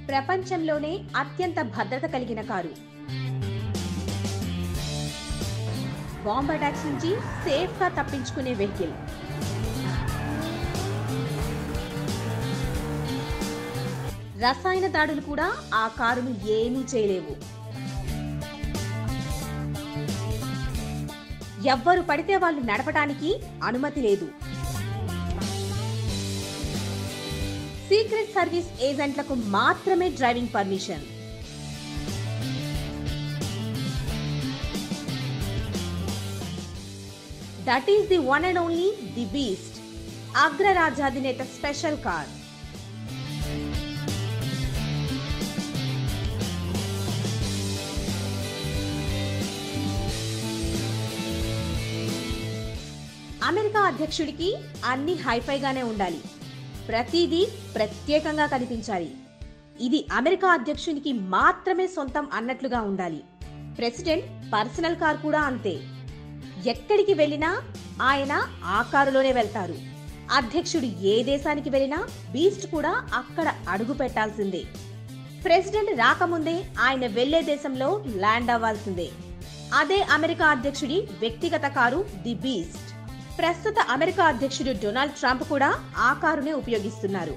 ప్రపంచంలోనే అత్యంత భద్రత కలిగిన కారు బాంబ్ అటాక్స్ నుంచి సేఫ్ గా తప్పించుకునే వెహికల్ రసాయన దాడులు కూడా ఆ కారును ఏమీ చేయలేవు ఎవ్వరు పడితే వాళ్ళు నడపడానికి అనుమతి లేదు సీక్రెట్ సర్వీస్ ఏజెంట్లకు మాత్రమే driving permission that is the one and only the beast అగ్రరాజ్యాధినేత స్పెషల్ కార్ అమెరికా అధ్యక్షుడికి అన్ని హైఫైగానే ఉండాలి ప్రతిదీ ప్రత్యేకంగా కనిపించాలి ఇది అమెరికా అధ్యక్షునికి మాత్రమే సొంతం అన్నట్లుగా ఉండాలి ప్రెసిడెంట్ పర్సనల్ కార్ కూడా అంతే ఎక్కడికి వెళ్ళినా ఆయన ఆ కారులోనే వెళ్తారు అధ్యక్షుడు ఏ దేశానికి వెళ్ళినా బీస్ట్ కూడా అక్కడ అడుగు పెట్టాల్సిందే ప్రెసిడెంట్ రాకముందే ఆయన వెళ్లే దేశంలో ల్యాండ్ అవ్వాల్సిందే అదే అమెరికా అధ్యక్షుడి వ్యక్తిగత కారు ది బీస్ట్ ప్రస్తుత అమెరికా అధ్యక్షుడు డొనాల్డ్ ట్రంప్ కూడా ఆ కారునే ఉపయోగిస్తున్నారు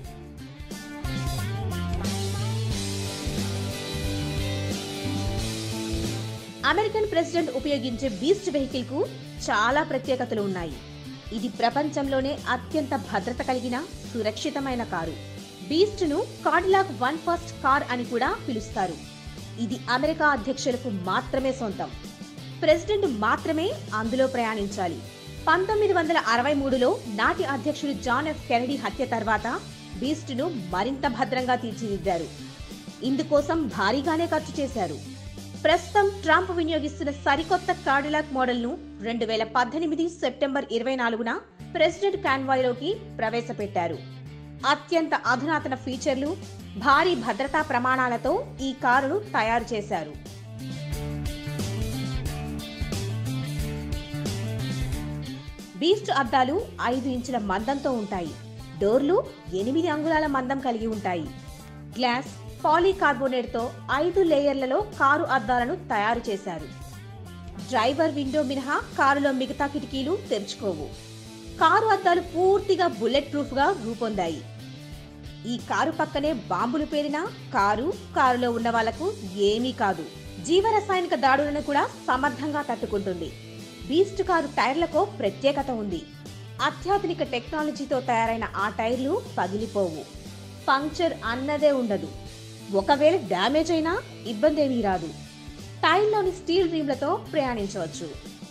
అమెరికన్ ప్రెసిడెంట్ ఉపయోగించే బీస్ట్ వెహికల్ కు చాలా ప్రత్యేకతలు ఉన్నాయి ఇది ప్రపంచంలోనే అత్యంత భద్రత కలిగిన సురక్షితమైన కారు బీస్ట్ ను కార్డిలాక్ వన్ ఫస్ట్ కార్ అని కూడా పిలుస్తారు ఇది అమెరికా అధ్యక్షులకు మాత్రమే సొంతం ప్రెసిడెంట్ మాత్రమే అందులో ప్రయాణించాలి పంతొమ్మిది వందల అరవై మూడులో నాటి అధ్యక్షుడు జాన్ ఎఫ్ కెనడీ హత్య తర్వాత బీస్ట్ ను మరింత భద్రంగా తీర్చిదిద్దారు ఇందుకోసం భారీగానే ఖర్చు చేశారు ప్రస్తుతం ట్రంప్ వినియోగిస్తున్న సరికొత్త కార్డిలాక్ మోడల్ ను రెండు వేల పద్దెనిమిది సెప్టెంబర్ ఇరవై నాలుగున ప్రెసిడెంట్ కాన్వాయ్లోకి ప్రవేశపెట్టారు అత్యంత అధునాతన ఫీచర్లు భారీ భద్రతా ప్రమాణాలతో ఈ కారును తయారు చేశారు బీస్ట్ అద్దాలు ఐదు ఇంచుల మందంతో ఉంటాయి డోర్లు ఎనిమిది అంగుళాల మందం కలిగి ఉంటాయి గ్లాస్ పాలీకార్బోనేట్తో ఐదు లేయర్లలో కారు అద్దాలను తయారు చేశారు డ్రైవర్ విండో మినహా కారులో మిగతా కిటికీలు తెరుచుకోవు కారు అద్దాలు పూర్తిగా బుల్లెట్ ప్రూఫ్గా రూపొందాయి ఈ కారు పక్కనే బాంబులు పేలినా కారు కారులో ఉన్న వాళ్లకు ఏమీ కాదు జీవరసాయనిక దాడులను కూడా సమర్థంగా తట్టుకుంటుంది బీస్ట్ కారు టైర్లకు ప్రత్యేకత ఉంది అత్యాధునిక టెక్నాలజీతో తయారైన ఆ టైర్లు పగిలిపోవు పంక్చర్ అన్నదే ఉండదు ఒకవేళ డ్యామేజ్ అయినా ఇబ్బంది ఏమీ రాదు టైర్లోని స్టీల్ రీమ్లతో ప్రయాణించవచ్చు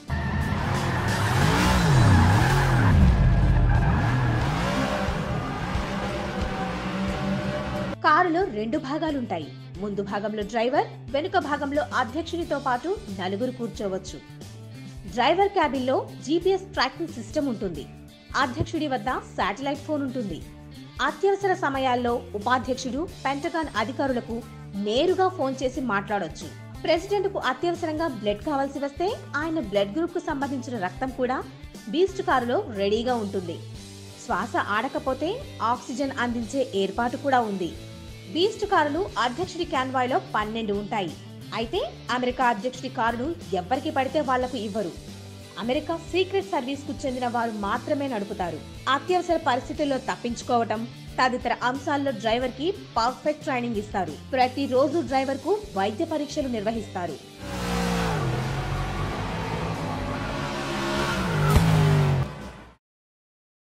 కారులో రెండు భాగాలుంటాయి ముందు భాగంలో డ్రైవర్ వెనుక భాగంలో అధ్యక్షునితో పాటు నలుగురు కూర్చోవచ్చు డ్రైవర్ క్యాబిన్లో జీపీఎస్ ట్రాకింగ్ సిస్టమ్ ఉంటుంది అధ్యక్షుడి వద్ద శాటిలైట్ ఫోన్ ఉంటుంది అత్యవసర సమయాల్లో ఉపాధ్యక్షుడు పెంటగాన్ అధికారులకు నేరుగా ఫోన్ చేసి మాట్లాడొచ్చు ప్రెసిడెంట్ కు అత్యవసరంగా బ్లడ్ కావాల్సి వస్తే ఆయన బ్లడ్ గ్రూప్ కు సంబంధించిన రక్తం కూడా బీస్ట్ కారులో రెడీగా ఉంటుంది శ్వాస ఆడకపోతే ఆక్సిజన్ అందించే ఏర్పాటు కూడా ఉంది బీస్ట్ కారులు అధ్యక్షుడి క్యాన్వాయ్లో పన్నెండు ఉంటాయి అయితే అమెరికా అధ్యక్షుడి కారును ఎవ్వరికి పడితే వాళ్లకు ఇవ్వరు అమెరికా సీక్రెట్ సర్వీస్ కు చెందిన వారు మాత్రమే నడుపుతారు అత్యవసర పరిస్థితుల్లో తప్పించుకోవటం తదితర అంశాల్లో డ్రైవర్ కి పర్ఫెక్ట్ ట్రైనింగ్ ఇస్తారు ప్రతిరోజు డ్రైవర్ కు వైద్య పరీక్షలు నిర్వహిస్తారు